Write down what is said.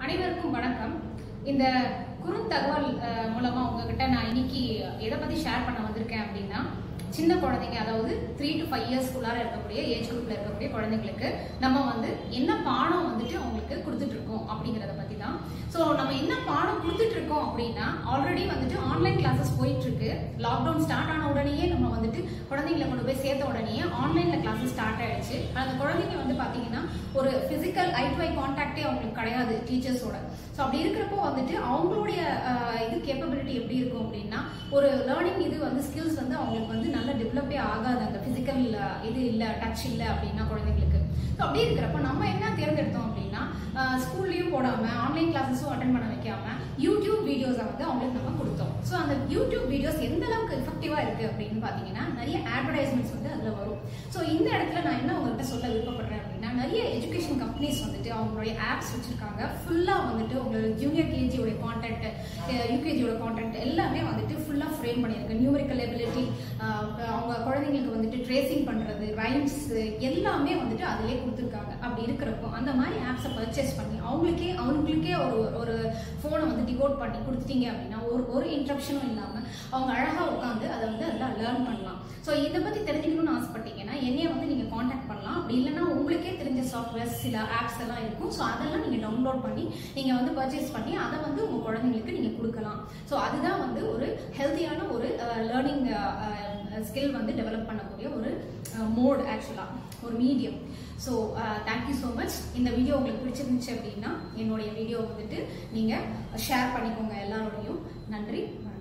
அனைவருக்கும் வணக்கம் இந்த குறுந்தகவல் அஹ், மூலமா உங்ககிட்ட நான் இன்னைக்கு எதை பத்தி ஷேர் பண்ண வந்திருக்கேன் அப்படின்னா சின்ன குழந்தைங்க அதாவது த்ரீ டு ஃபைவ் இயர்ஸ்க்குள்ளார இருக்கக்கூடிய ஏஜ் குரூப்ல இருக்கக்கூடிய குழந்தைங்களுக்கு நம்ம வந்து என்ன பாடம் வந்துட்டு அவங்களுக்கு கொடுத்துட்டு இருக்கோம் அப்படிங்கறத பத்தி தான் ஸோ நம்ம என்ன பாடம் கொடுத்துட்டு இருக்கோம் அப்படின்னா ஆல்ரெடி வந்துட்டு ஆன்லைன் கிளாஸஸ் போயிட்டு இருக்கு லாக்டவுன் ஸ்டார்ட் ஆன உடனேயே நம்ம வந்துட்டு குழந்தைங்களை கொண்டு போய் சேர்த்த உடனேயே ஆன்லைன்ல கிளாஸஸ் ஸ்டார்ட் ஆயிடுச்சு அந்த குழந்தைங்க வந்து பாத்தீங்கன்னா ஒரு பிசிக்கல் ஐ டு ஐ கான்டாக்டே அவங்களுக்கு கிடையாது டீச்சர்ஸோட ஸோ அப்படி இருக்கிறப்போ வந்துட்டு அவங்களுடைய அஹ், இது கேப்பபிலிட்டி எப்படி இருக்கும் அப்படின்னா ஒரு லேர்னிங் இது வந்து ஸ்கில்ஸ் வந்து அவங்களுக்கு வந்து நல்ல டெவலப்பே ஆகாது அந்த பிசிக்கல் இது இல்லை டச் இல்லை அப்படின்னா குழந்தைங்களுக்கு ஸோ அப்படி இருக்கிறப்ப நம்ம என்ன தேர்ந்தெடுத்தோம் அப்படின்னா ஸ்கூல்லையும் போடாம ஆன்லைன் கிளாஸஸும் அட்டன் பண்ண வைக்காம யூடியூப் வீடியோஸை வந்து அவங்களுக்கு நம்ம கொடுத்தோம் ஸோ அந்த யூடியூப் வீடியோஸ் எந்த அளவுக்கு எஃபெக்டிவா இருக்கு அப்படின்னு பார்த்தீங்கன்னா நிறைய அட்வர்டைஸ்மெண்ட்ஸ் வந்து அதில் வரும் ஸோ இந்த இடத்துல நான் என்ன உங்கள்கிட்ட சொல்ல விருப்பப்படுறேன் அப்படின்னா நிறைய எஜுகேஷன் கம்பெனிஸ் வந்துட்டு அவங்களுடைய ஆப்ஸ் வச்சிருக்காங்க ஃபுல்லாக வந்துட்டு உங்களோட ஜூனியர் கேஜியோட கான்டென்ட் யூகேஜியோட கான்டென்ட் எல்லாமே வந்துட்டு ஃபுல்லாக ஃப்ரேம் பண்ணியிருக்கு நியூமரிக்கல் எபிலிட்டி அவங்க குழந்தைங்களுக்கு வந்துட்டு ட்ரேசிங் பண்ணுறது ரைம்ஸ் எல்லாமே வந்துட்டு அதிலே கொடுத்துருக்காங்க அப்படி இருக்கிறப்போ அந்த மாதிரி ஆப்ஸை பர்ச்சேஸ் பண்ணி அவங்களுக்கே அவங்களுக்கே ஒரு ஒரு ஃபோனை வந்து டிகோட் பண்ணி கொடுத்துட்டீங்க அப்படின்னா ஒரு ஒரு இன்ட்ரப்ஷனும் இல்லாமல் அவங்க அழகாக உட்காந்து அதை வந்து அதில் லேர்ன் பண்ணலாம் ஸோ இதை பற்றி தெரிஞ்சுக்கணும்னு ஆசைப்பட்டீங்கன்னா என்னைய வந்து நீங்கள் காண்டாக்ட் பண்ணலாம் அப்படி இல்லைன்னா உங்களுக்கே தெரிஞ்ச சாஃப்ட்வேர்ஸ் சில ஆப்ஸ் எல்லாம் இருக்கும் ஸோ அதெல்லாம் நீங்கள் டவுன்லோட் பண்ணி நீங்கள் வந்து பர்ச்சேஸ் பண்ணி அதை வந்து உங்கள் குழந்தைங்களுக்கு நீங்கள் கொடுக்கலாம் ஸோ அதுதான் வந்து ஒரு ஹெல்த்தியான ஒரு லேர்னிங் ஸ்கில் வந்து டெவலப் பண்ணக்கூடிய ஒரு மோட் ஆக்சுவலாக ஒரு medium so thank you so much இந்த வீடியோ உங்களுக்கு பிடிச்சிருந்துச்சு அப்படின்னா என்னுடைய வீடியோ வந்துட்டு நீங்கள் ஷேர் பண்ணிக்கோங்க எல்லாரோடையும் நன்றி வணக்கம்